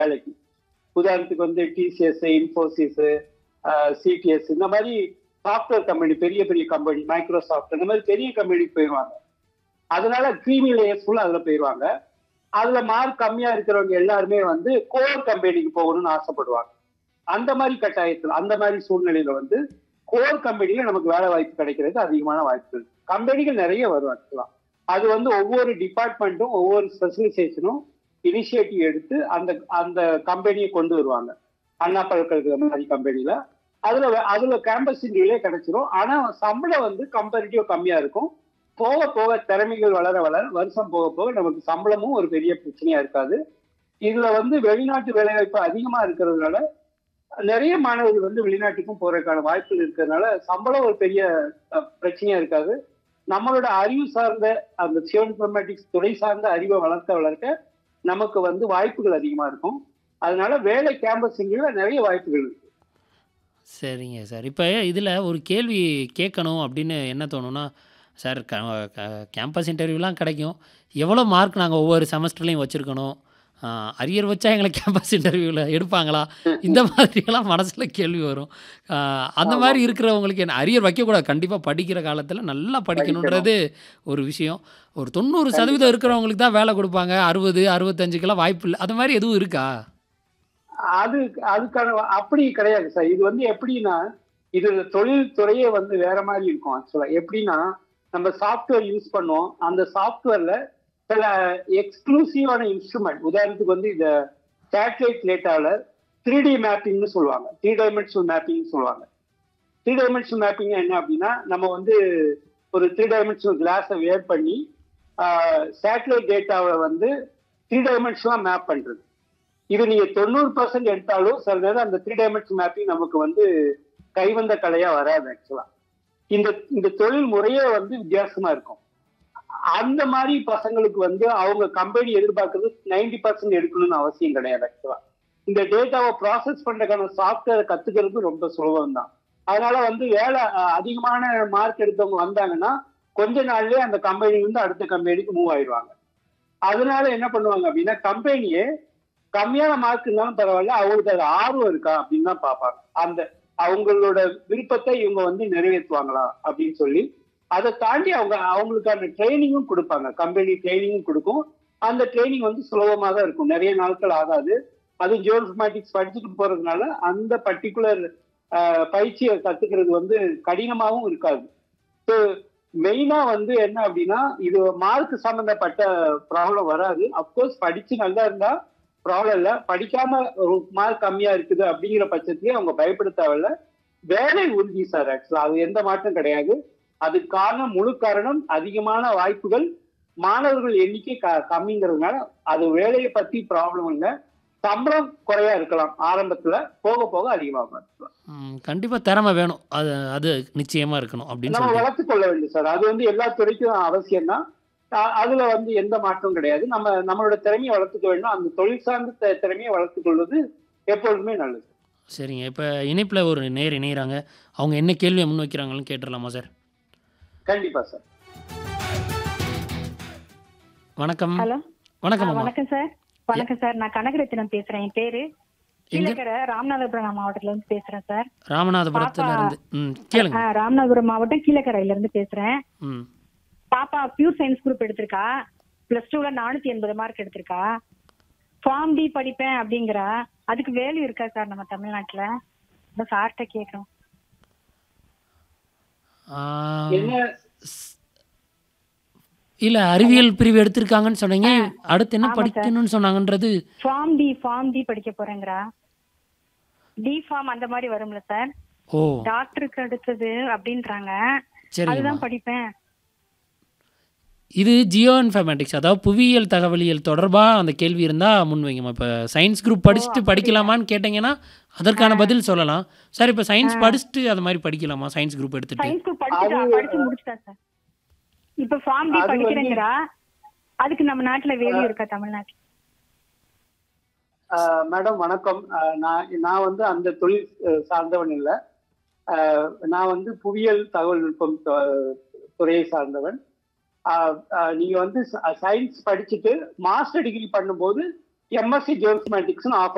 வேலைக்கு உதாரணத்துக்கு வந்து டிசிஎஸ் இன்ஃபோசிஸ் சிடிஎஸ் இந்த மாதிரி சாஃப்ட்வேர் கம்பெனி பெரிய பெரிய கம்பெனி மைக்ரோசாஃப்ட் இந்த மாதிரி பெரிய கம்பெனிக்கு போயிடுவாங்க அதனால கிரீமி லேயர்ஸ் ஃபுல்லாக அதில் போயிடுவாங்க அதுல மார்க் கம்மியா இருக்கிறவங்க எல்லாருமே வந்து கோர் கம்பெனிக்கு போகணும்னு ஆசைப்படுவாங்க அந்த மாதிரி கட்டாயத்தில் அந்த மாதிரி சூழ்நிலையில வந்து கோர் கம்பெனில நமக்கு வேலை வாய்ப்பு கிடைக்கிறது அதிகமான வாய்ப்புகள் கம்பெனிகள் நிறைய வரும் ஆக்சுவலா அது வந்து ஒவ்வொரு டிபார்ட்மெண்ட்டும் ஒவ்வொரு ஸ்பெஷலைசேஷனும் இனிஷியேட்டிவ் எடுத்து அந்த அந்த கம்பெனியை கொண்டு வருவாங்க அண்ணா பல்கலைக்கழக மாதிரி கம்பெனில அதுல அதுல கேம்பஸ் இன்டர்வியூலே கிடைச்சிரும் ஆனா சம்பளம் வந்து கம்பேரிட்டிவ் கம்மியா இருக்கும் போக போக திறமைகள் வளர வளர வருஷம் போக போக நமக்கு சம்பளமும் ஒரு பெரிய பிரச்சனையா இருக்காது இதுல வந்து வெளிநாட்டு வேலைவாய்ப்பு அதிகமா இருக்கிறதுனால நிறைய மாணவர்கள் வந்து வெளிநாட்டுக்கும் போறதுக்கான வாய்ப்புகள் இருக்கிறதுனால சம்பளம் ஒரு பெரிய பிரச்சனையா இருக்காது நம்மளோட அறிவு சார்ந்த அந்த சியோன்ஃபர்மேட்டிக்ஸ் துறை சார்ந்த அறிவை வளர்க்க வளர்க்க நமக்கு வந்து வாய்ப்புகள் அதிகமா இருக்கும் அதனால வேலை கேம்பஸ் நிறைய வாய்ப்புகள் இருக்கு சரிங்க சார் இப்போ இதில் ஒரு கேள்வி கேட்கணும் அப்படின்னு என்ன தோணுன்னா சார் க கேம்பஸ் இன்டர்வியூலாம் கிடைக்கும் எவ்வளோ மார்க் நாங்கள் ஒவ்வொரு செமஸ்டர்லையும் வச்சுருக்கணும் அரியர் வச்சா எங்களை கேம்பஸ் இன்டர்வியூவில் எடுப்பாங்களா இந்த மாதிரியெல்லாம் மனசில் கேள்வி வரும் அந்த மாதிரி இருக்கிறவங்களுக்கு என்ன அரியர் வைக்கக்கூடாது கண்டிப்பாக படிக்கிற காலத்தில் நல்லா படிக்கணுன்றது ஒரு விஷயம் ஒரு தொண்ணூறு சதவீதம் இருக்கிறவங்களுக்கு தான் வேலை கொடுப்பாங்க அறுபது அறுபத்தஞ்சுக்கெல்லாம் வாய்ப்பு இல்லை அது மாதிரி எதுவும் இருக்கா அது அதுக்கான அப்படி கிடையாது சார் இது வந்து எப்படின்னா இது தொழில் துறையே வந்து வேற மாதிரி இருக்கும் ஆக்சுவலா எப்படின்னா நம்ம சாஃப்ட்வேர் யூஸ் பண்ணுவோம் அந்த சாஃப்ட்வேர்ல சில எக்ஸ்க்ளூசிவான இன்ஸ்ட்ருமெண்ட் உதாரணத்துக்கு வந்து இந்த சேட்டலைட் டேட்டாவில் த்ரீ டி மேப்பிங்னு சொல்லுவாங்க த்ரீ டைமென்ஷனல் மேப்பிங் சொல்லுவாங்க த்ரீ டைமென்ஷனல் மேப்பிங் என்ன அப்படின்னா நம்ம வந்து ஒரு த்ரீ டைமென்ஷனல் கிளாஸை வேர் பண்ணி சேட்டலைட் டேட்டாவை வந்து த்ரீ டைமென்ஷனாக மேப் பண்ணுறது இது நீங்க தொண்ணூறு பர்சன்ட் எடுத்தாலும் சில நேரம் அந்த த்ரீ டைமென்ஷன் மேப்பிங் நமக்கு வந்து கைவந்த கலையா வராது ஆக்சுவலா இந்த இந்த தொழில் முறையே வந்து வித்தியாசமா இருக்கும் அந்த மாதிரி பசங்களுக்கு வந்து அவங்க கம்பெனி எதிர்பார்க்கறது நைன்டி பர்சன்ட் எடுக்கணும்னு அவசியம் கிடையாது ஆக்சுவலா இந்த டேட்டாவை ப்ராசஸ் பண்றதுக்கான சாஃப்ட்வேரை கத்துக்கிறது ரொம்ப சுலபம் தான் அதனால வந்து வேலை அதிகமான மார்க் எடுத்தவங்க வந்தாங்கன்னா கொஞ்ச நாள்லயே அந்த கம்பெனி வந்து அடுத்த கம்பெனிக்கு மூவ் ஆயிடுவாங்க அதனால என்ன பண்ணுவாங்க அப்படின்னா கம்பெனியே கம்மியான மார்க் இருந்தாலும் பரவாயில்ல அவங்களுக்கு அது ஆர்வம் இருக்கா அப்படின்னு தான் பார்ப்பாங்க அந்த அவங்களோட விருப்பத்தை இவங்க வந்து நிறைவேற்றுவாங்களா அப்படின்னு சொல்லி அதை தாண்டி அவங்க அவங்களுக்கான ட்ரைனிங்கும் கொடுப்பாங்க கம்பெனி ட்ரைனிங்கும் கொடுக்கும் அந்த ட்ரைனிங் வந்து சுலபமாக தான் இருக்கும் நிறைய நாட்கள் ஆகாது அது ஜியோஇன்ஃபர்மேட்டிக்ஸ் படிச்சுட்டு போறதுனால அந்த பர்டிகுலர் பயிற்சியை கத்துக்கிறது வந்து கடினமாகவும் இருக்காது ஸோ மெயினா வந்து என்ன அப்படின்னா இது மார்க் சம்பந்தப்பட்ட ப்ராப்ளம் வராது அப்கோர்ஸ் படிச்சு நல்லா இருந்தா ப்ராப்ளம் இல்லை படிக்காம மார்க் கம்மியா இருக்குது அப்படிங்கிற பட்சத்திலேயே அவங்க பயப்பட தேவையில்ல வேலை உறுதி சார் ஆக்சுவலா அது எந்த மாற்றம் கிடையாது அதுக்கு காரணம் முழு காரணம் அதிகமான வாய்ப்புகள் மாணவர்கள் எண்ணிக்கை க கம்மிங்கிறதுனால அது வேலையை பத்தி ப்ராப்ளம் இல்லை சம்பளம் குறையா இருக்கலாம் ஆரம்பத்துல போக போக அதிகமாகும் கண்டிப்பா திறமை வேணும் அது அது நிச்சயமா இருக்கணும் அப்படின்னு நம்ம வளர்த்து கொள்ள வேண்டும் சார் அது வந்து எல்லா துறைக்கும் அவசியம் தான் அதுல வந்து எந்த மாற்றமும் கிடையாது நம்ம நம்மளோட திறமையை வளர்த்துக்க வேண்டும் அந்த தொழில் சார்ந்த திறமையை வளர்த்துக் கொள்வது எப்பொழுதுமே நல்லது சரிங்க இப்போ இணைப்பில் ஒரு நேர் இணைகிறாங்க அவங்க என்ன கேள்வியை முன் வைக்கிறாங்கன்னு கேட்டுடலாமா சார் கண்டிப்பா சார் வணக்கம் ஹலோ வணக்கம் வணக்கம் சார் வணக்கம் சார் நான் கனகரத்தினம் பேசுறேன் என் பேரு கீழக்கரை ராமநாதபுரம் மாவட்டத்துல இருந்து பேசுறேன் சார் ராமநாதபுரத்துல இருந்து ம் கேளுங்க ராமநாதபுரம் மாவட்டம் கீழக்கரையில இருந்து பேசுறேன் ம் பாப்பா பியூர் சயின்ஸ் குரூப் எடுத்திருக்கா பிளஸ் டூல நானூத்தி எண்பது மார்க் எடுத்திருக்கா ஃபார்ம் டி படிப்பேன் அப்படிங்கிறா அதுக்கு வேல்யூ இருக்கா சார் நம்ம தமிழ்நாட்டுல சார்கிட்ட கேட்கணும் இல்ல அறிவியல் பிரிவு எடுத்திருக்காங்கன்னு சொன்னீங்க அடுத்து என்ன படிக்கணும்னு சொன்னாங்கன்றது ஃபார்ம் டி ஃபார்ம் டி படிக்க போறேங்கிறா டி ஃபார்ம் அந்த மாதிரி வரும்ல சார் ஓ டாக்டருக்கு அடுத்தது அப்படின்றாங்க சரி அதுதான் படிப்பேன் இது ஜியோ இன்ஃபர்மேட்டிக்ஸ் அதாவது புவியியல் தகவலியல் தொடர்பாக அந்த கேள்வி இருந்தால் முன்வைங்கம்மா இப்போ சயின்ஸ் குரூப் படிச்சுட்டு படிக்கலாமான்னு கேட்டிங்கன்னா அதற்கான பதில் சொல்லலாம் சார் இப்போ சயின்ஸ் படிச்சுட்டு அது மாதிரி படிக்கலாமா சயின்ஸ் குரூப் எடுத்துட்டு சயின்ஸ் குரூப் படிச்சுட்டா படிச்சு முடிச்சிட்டா சார் இப்ப ஃபார்ம் டி படிக்கிறேங்கிறா அதுக்கு நம்ம நாட்டுல வேல்யூ இருக்கா தமிழ்நாட்டுல மேடம் வணக்கம் நான் நான் வந்து அந்த தொழில் சார்ந்தவன் இல்லை நான் வந்து புவியியல் தகவல் நுட்பம் துறையை சார்ந்தவன் நீங்க வந்து சயின்ஸ் படிச்சுட்டு மாஸ்டர் டிகிரி பண்ணும்போது எம்எஸ்சி ஜியோஸ்மேட்டிக்ஸ்னு ஆஃபர்